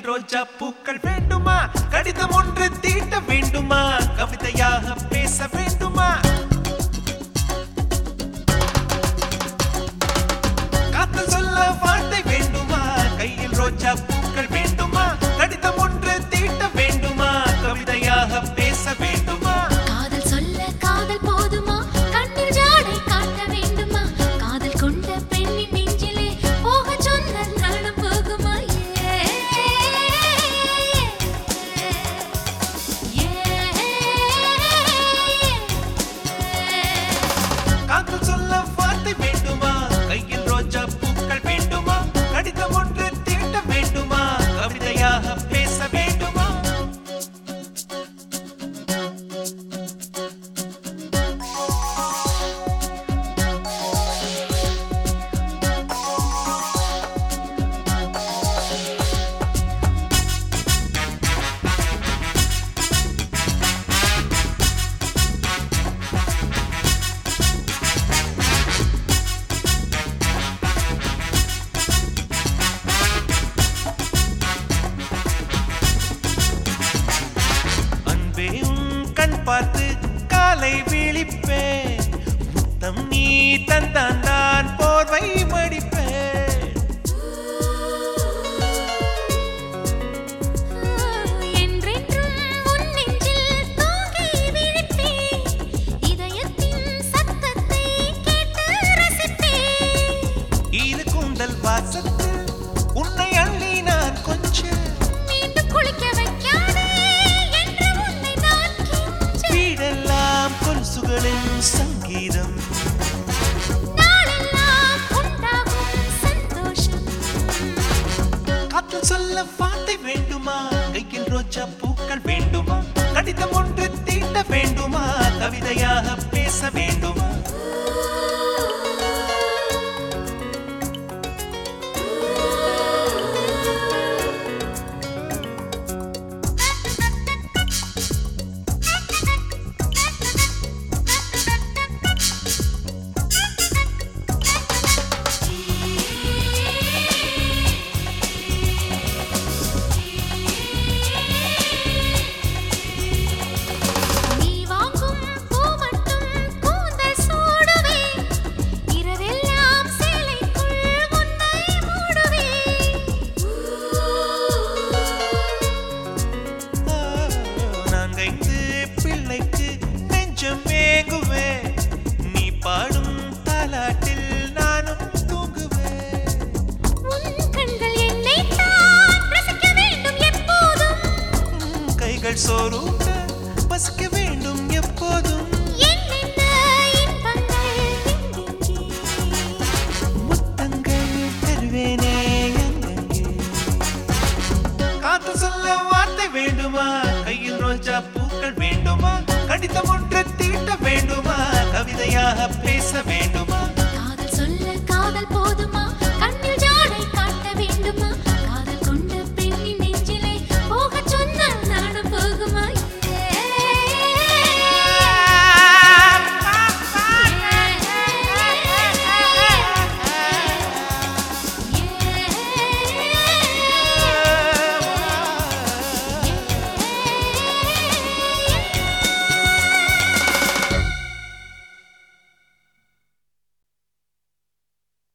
ரோஜா பூக்கள் வேண்டுமா கடிதம் ஒன்று தீட்ட வேண்டுமா கவிதையாக பேச வேண்டுமா காத்தல் சொல்ல வார்த்தை வேண்டுமா கையில் ரோஜா பூக்கள் வேண்டுமா கடிதம் ஒன்று தீட்ட வேண்டுமா கவிதையாக பேச வேண்டுமா காதல் சொல்ல காதல் போதுமா கண்ணில் ஜாடை காட்ட வேண்டுமா காதல் கொண்ட பெண்ணின் நெஞ்சிலே போக சொன்ன நாளும் போகுமா ஏ, ஏ. காத்தல் சொல்ல வார்த்தை வேண்டுமா கையில் ரோஜா பூக்கள் வேண்டுமா கடிதம் ஒன்று தீட்ட வேண்டுமா கவிதையாக பேச வேண்டுமா அன்பே உன் கண் பார்த்து காலை விழிப்பேன் முத்தம் நீ தந்தான் நான் போர்வை மடிப்பேன் என்றென்றும் உன் நெஞ்சில் தூங்கி விழிப்பேன். இதயத்தின் சத்தத்தை கேட்டு ரசிப்பேன். இரு கூந்தல் வாசத்து உன்னை அள்ளி நான் கொஞ்சம் மீண்டும் குளிக்க வைக்காதே என்று உன்னை நான் கெஞ்ச. வீடெல்லாம் கொலுசுகளின் சங்கீதம் நாளெல்லாம் உண்டாகும் சந்தோஷம். காத்தல் சொல்ல வார்த்தை வேண்டுமா கையில் ரோஜா பூக்கள் வேண்டுமா கடிதம் ஒன்று தீட்ட வேண்டுமா கவிதையாக பேச வேண்டுமா நீ வாங்கும் பூ மட்டும் கூந்தல் சூடுவேன். இரவெல்லாம் சேலைக்குள் உன்னை மூடுவேன். நான்கைந்து பிள்ளைக்கு நெஞ்சம் வேங்குவேன் நீ பாடும் தாலாட்டில் நானும் தூங்குவேன் உன் கண்கள் என்னைத்தான் ரசிக்க வேண்டும் எப்போதும். உம் கைகள் சோறுண்ட பசிக்க வேண்டும் எப்போதும் என்னென்ன இன்பங்கள் எங்கெங்கே. முத்தங்கள் தருவேனே அங்கங்கே காத்து சொல்ல வார்த்தை வேண்டுமா கையில் ரோஜா பூக்கள் வேண்டுமா கடிதம் ஒன்று தீட்ட வேண்டுமா கவிதையாக பேச வேண்டுமா